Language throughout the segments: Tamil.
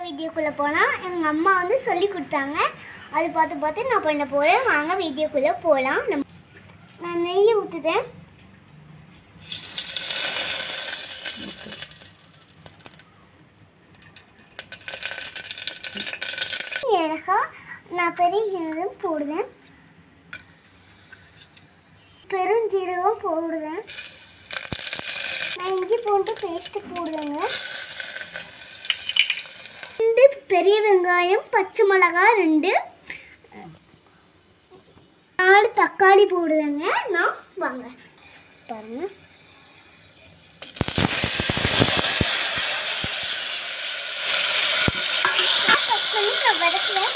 வீடியோக்குள்ளே போகலாம் எங்கள் அம்மா வந்து சொல்லி கொடுத்தாங்க அது பார்த்து பார்த்து நான் பண்ண போகிறேன் வாங்க வீடியோக்குள்ளே போகலாம் நம்ம நான் நெய் ஊற்றுதேன் ஏலக்காய் நான் பெரிய ஜீரகம் போடுவேன் பெருஞ்சீரகம் போடுவேன் நான் இஞ்சி பூண்டு பேஸ்ட்டு போடுவேங்க ரெண்டு பெரிய வெங்காயம் பச்சை மிளகாய் ரெண்டு நாலு தக்காளி போடுவேங்க நான் வாங்க பாருங்க தக்காளி நான் வதக்குவேன்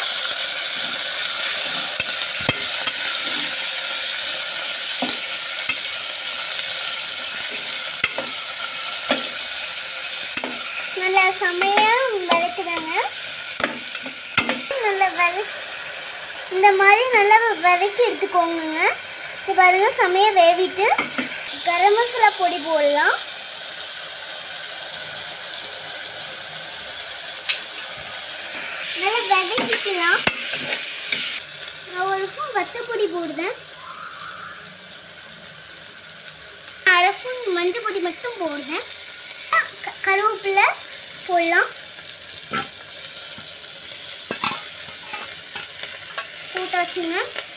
நல்லா செமையாக வதக்குதாங்க நல்லா வத இந்த மாதிரி நல்லா வதக்கி எடுத்துக்கோங்க இப்போ பாருங்க செமையாக வேவிட்டு கரம் மசாலா பொடி போடலாம் நல்லா வதக்கிக்கலாம் நான் ஒரு ஸ்பூன் வத்தப்பொடி போடுவேன் அரை ஸ்பூன் மஞ்சள் பொடி மட்டும் போடுவேன் க- கருவேப்பிலை போடலாம் போட்டாச்சுங்க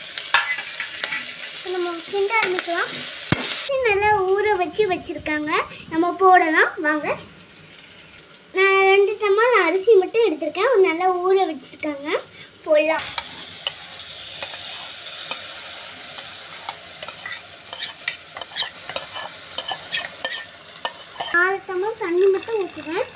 இப்ப நம்ம கிண்ட ஆரம்பிக்கலாம் அரிசி நல்லா ஊற வச்சு வச்சுருக்காங்க நம்ம போடலாம் வாங்க நான் ரெண்டு டம்மால் அரிசி மட்டும் எடுத்திருக்கேன் ஒரு நல்லா ஊற வச்சுருக்காங்க போடலாம் நாலு டம்ளர் தண்ணி மட்டும் ஊற்றுவேன்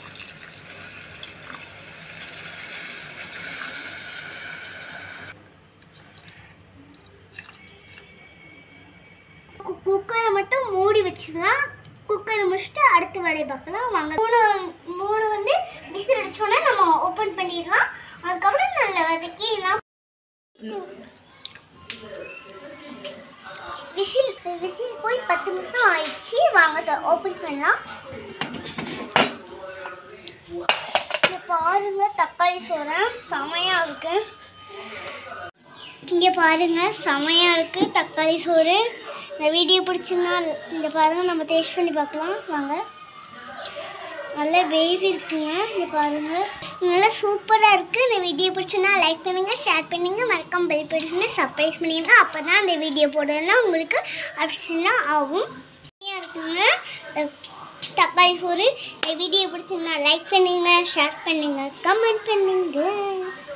கு- குக்கரை மட்டும் மூடி வச்சுக்கலாம் குக்கரை முடிச்சுட்டு அடுத்த வேலையை பார்க்கலாம் வாங்க மூணு மூணு வந்து விசில் அடிச்சோன்னே நம்ம ஓப்பன் பண்ணிடலாம் அதுக்கப்புறம் நல்லா வதக்கிடலாம் விசில் விசில் போய் பத்து நிமிஷம் ஆயிடுச்சு வாங்க ஓப்பன் பண்ணலாம் இங்க பாருங்க தக்காளி சோறேன் செமையாக இருக்கு இங்கே பாருங்க செமையாக இருக்கு தக்காளி சோறு இந்த வீடியோ பிடிச்சிருந்தா இந்த பாருங்க நம்ம டேஸ்ட் பண்ணி பார்க்கலாம் வாங்க நல்லா வேவ் இருக்குங்க இங்கே பாருங்க நல்லா சூப்பராக இருக்குது இந்த வீடியோ பிடிச்சிருந்தா லைக் பண்ணுங்க ஷேர் பண்ணுங்க மறக்காம பெல் பட்டனை சர்ப்ரைஸ் பண்ணிடுங்க அப்போ தான் இந்த வீடியோ போடுறதுனா உங்களுக்கு ஆப்ஷனாக ஆகும் செமையா இருக்குங்க இந்த தக்காளி சோறு இந்த வீடியோ பிடிச்சிருந்தா லைக் பண்ணுங்க ஷேர் பண்ணுங்க கமெண்ட் பண்ணுங்க